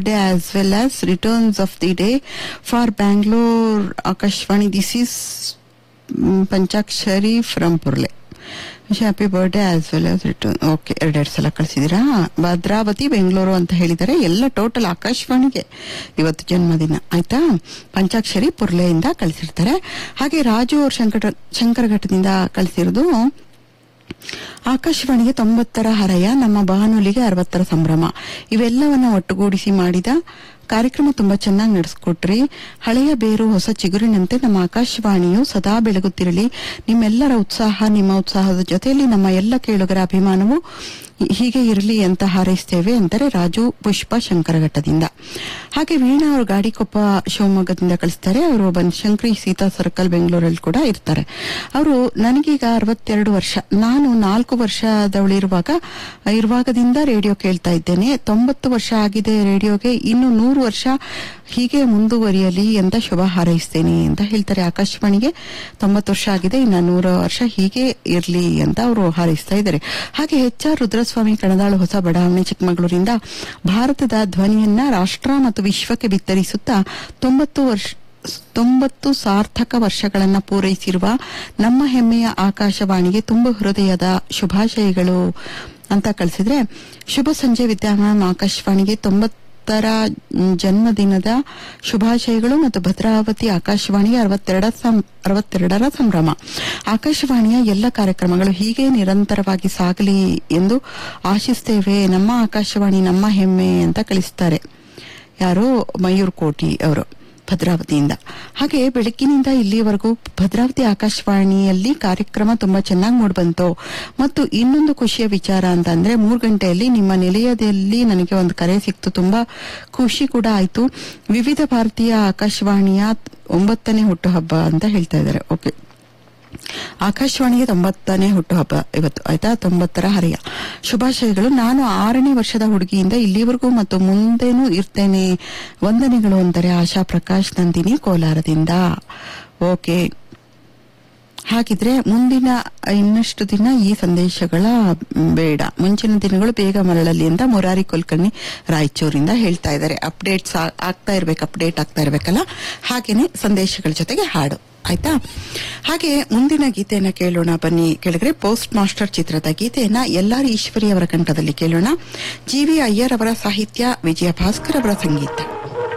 birthday as well as returns of the day for Bangalore Akashvani this is Panchakshari from Purle happy birthday as well as return okay ಎರಡೆರಡು ಸಲ ಕಳಿಸಿದೀರಾ ಭದ್ರಾವತಿ ಬೆಂಗಳೂರು ಅಂತ ಹೇಳಿದರೆ ಎಲ್ಲ total ಆಕಾಶವಾಣಿಗೆ ಇವತ್ತು ಜನ್ಮದಿನ ಆಯ್ತಾ ಪಂಚಾಕ್ಷರಿ ಪುರ್ಲೆಯಿಂದ ಕಳಿಸಿರ್ತಾರೆ ಹಾಗೆ ರಾಜು ಅವ್ರ ಶಂಕರ ಶಂಕರಘಟ್ಟದಿಂದ ಕಳಿಸಿರೋದು ಆಕಾಶವಾಣಿಗೆ ತೊಂಬತ್ತರ ಹರಯ ನಮ್ಮ ಬಾನುಲಿಗೆ ಅರವತ್ತರ ಸಂಭ್ರಮ ಇವೆಲ್ಲವನ್ನ ಒಟ್ಟುಗೂಡಿಸಿ ಮಾಡಿದ ಕಾರ್ಯಕ್ರಮ ತುಂಬಾ ಚೆನ್ನಾಗಿ ನಡೆಸ್ಕೊಟ್ರಿ ಹಳೆಯ ಬೇರು ಹೊಸ ಚಿಗುರಿನಂತೆ ನಮ್ಮ ಆಕಾಶವಾಣಿಯು ಸದಾ ಬೆಳಗುತ್ತಿರಲಿ ನಿಮ್ಮೆಲ್ಲರ ಉತ್ಸಾಹ ನಿಮ್ಮ ಉತ್ಸಾಹದ ಜೊತೆಯಲ್ಲಿ ನಮ್ಮ ಎಲ್ಲ ಕೇಳುಗರ ಅಭಿಮಾನವು ಹೀಗೆ ಇರಲಿ ಅಂತ ಹಾರೈಸ್ತೇವೆ ಅಂತಾರೆ ರಾಜು ಪುಷ್ಪ ಶಂಕರಘಟ್ಟದಿಂದ ಹಾಗೆ ವೀಣಾ ಅವರು ಗಾಡಿಕೊಪ್ಪ ಶಿವಮೊಗ್ಗದಿಂದ ಕಳಿಸ್ತಾರೆ ಅವರು ಬನಶಂಕರಿ ಸೀತಾ ಸರ್ಕಲ್ ಬೆಂಗಳೂರಲ್ಲಿ ಕೂಡ ಇರ್ತಾರೆ ಅವರು ನನಗೀಗ ಅರವತ್ತೆರಡು ವರ್ಷ ನಾನು ನಾಲ್ಕು ವರ್ಷದವಳಿರುವಾಗ ಇರುವಾಗದಿಂದ ರೇಡಿಯೋ ಕೇಳ್ತಾ ಇದ್ದೇನೆ ತೊಂಬತ್ತು ವರ್ಷ ಆಗಿದೆ ರೇಡಿಯೋಗೆ ಇನ್ನು ನೂರು ವರ್ಷ ಹೀಗೆ ಮುಂದುವರಿಯಲಿ ಅಂತ ಶುಭ ಹಾರೈಸ್ತೇನೆ ಅಂತ ಹೇಳ್ತಾರೆ ಆಕಾಶವಾಣಿಗೆ ತೊಂಬತ್ತು ವರ್ಷ ಆಗಿದೆ ಇನ್ನು ನೂರು ವರ್ಷ ಹೀಗೆ ಇರಲಿ ಅಂತ ಅವರು ಹಾರೈಸ್ತಾ ಇದ್ದಾರೆ ಹಾಗೆ ಎಚ್ ಆರ್ ರುದ್ರಸ್ವಾಮಿ ಕಣದಾಳು ಹೊಸ ಬಡಾವಣೆ ಚಿಕ್ಕಮಗಳೂರಿಂದ ಭಾರತದ ಧ್ವನಿಯನ್ನ ರಾಷ್ಟ್ರ ಮತ್ತು ವಿಶ್ವಕ್ಕೆ ಬಿತ್ತರಿಸುತ್ತಾ ತೊಂಬತ್ತು ವರ್ಷ ತೊಂಬತ್ತು ಸಾರ್ಥಕ ವರ್ಷಗಳನ್ನ ಪೂರೈಸಿರುವ ನಮ್ಮ ಹೆಮ್ಮೆಯ ಆಕಾಶವಾಣಿಗೆ ತುಂಬ ಹೃದಯದ ಶುಭಾಶಯಗಳು ಅಂತ ಕಳಿಸಿದ್ರೆ ಶುಭ ಸಂಜೆ ವಿದ್ಯಾಮಾನ್ ಆಕಾಶವಾಣಿಗೆ ತೊಂಬತ್ತರ ಜನ್ಮದಿನದ ಶುಭಾಶಯಗಳು ಮತ್ತು ಭದ್ರಾವತಿ ಆಕಾಶವಾಣಿಗೆ ಅರವತ್ತೆರಡ ಅರವತ್ತೆರಡರ ಸಂಭ್ರಮ ಆಕಾಶವಾಣಿಯ ಎಲ್ಲ ಕಾರ್ಯಕ್ರಮಗಳು ಹೀಗೆ ನಿರಂತರವಾಗಿ ಸಾಗಲಿ ಎಂದು ಆಶಿಸ್ತೇವೆ ನಮ್ಮ ಆಕಾಶವಾಣಿ ನಮ್ಮ ಹೆಮ್ಮೆ ಅಂತ ಕಳಿಸ್ತಾರೆ ಯಾರೋ ಮಯೂರ್ ಕೋಟಿ ಅವರು ಭದ್ರಾವತಿಯಿಂದ ಹಾಗೆ ಬೆಳಗ್ಗಿನಿಂದ ಇಲ್ಲಿವರೆಗೂ ಭದ್ರಾವತಿ ಆಕಾಶವಾಣಿಯಲ್ಲಿ ಕಾರ್ಯಕ್ರಮ ತುಂಬಾ ಚೆನ್ನಾಗಿ ಮೂಡ್ಬಂತು ಮತ್ತು ಇನ್ನೊಂದು ಖುಷಿಯ ವಿಚಾರ ಅಂತ ಅಂದ್ರೆ ಮೂರು ಗಂಟೆಯಲ್ಲಿ ನಿಮ್ಮ ನಿಲಯದಲ್ಲಿ ನನಗೆ ಒಂದು ಕರೆ ಸಿಕ್ತು ತುಂಬಾ ಖುಷಿ ಕೂಡ ಆಯ್ತು ವಿವಿಧ ಭಾರತೀಯ ಆಕಾಶವಾಣಿಯ ಒಂಬತ್ತನೇ ಹುಟ್ಟುಹಬ್ಬ ಅಂತ ಹೇಳ್ತಾ ಇದ್ದಾರೆ ಓಕೆ ಆಕಾಶವಾಣಿಗೆ ತೊಂಬತ್ತನೇ ಹುಟ್ಟುಹಬ್ಬ ಇವತ್ತು ಆಯ್ತಾ ತೊಂಬತ್ತರ ಹರೆಯ ಶುಭಾಶಯಗಳು ನಾನು ಆರನೇ ವರ್ಷದ ಹುಡುಗಿಯಿಂದ ಇಲ್ಲಿವರೆಗೂ ಮತ್ತು ಮುಂದೆನೂ ಇರ್ತೇನೆ ವಂದನೆಗಳು ಅಂತಾರೆ ಆಶಾ ಪ್ರಕಾಶ್ ನಂದಿನಿ ಕೋಲಾರದಿಂದ ಓಕೆ ಹಾಗಿದ್ರೆ ಮುಂದಿನ ಇನ್ನಷ್ಟು ದಿನ ಈ ಸಂದೇಶಗಳ ಬೇಡ ಮುಂಚಿನ ದಿನಗಳು ಬೇಗ ಮರಳಲಿ ಅಂತ ಮುರಾರಿ ಕುಲಕರ್ಣಿ ರಾಯಚೂರಿಂದ ಹೇಳ್ತಾ ಇದ್ದಾರೆ ಅಪ್ಡೇಟ್ಸ್ ಆಗ್ತಾ ಇರ್ಬೇಕು ಅಪ್ಡೇಟ್ ಆಗ್ತಾ ಇರ್ಬೇಕಲ್ಲ ಹಾಗೇನೆ ಸಂದೇಶಗಳ ಜೊತೆಗೆ ಹಾಡು ಆಯ್ತಾ ಹಾಗೆ ಮುಂದಿನ ಗೀತೆಯನ್ನ ಕೇಳೋಣ ಬನ್ನಿ ಕೇಳಿದ್ರೆ ಪೋಸ್ಟ್ ಮಾಸ್ಟರ್ ಚಿತ್ರದ ಗೀತೆಯನ್ನ ಎಲ್ಲಾರು ಈಶ್ವರಿ ಅವರ ಕಂಠದಲ್ಲಿ ಕೇಳೋಣ ಜಿ ವಿ ಅಯ್ಯರ್ ಅವರ ಸಾಹಿತ್ಯ ವಿಜಯ ಭಾಸ್ಕರ್ ಅವರ ಸಂಗೀತ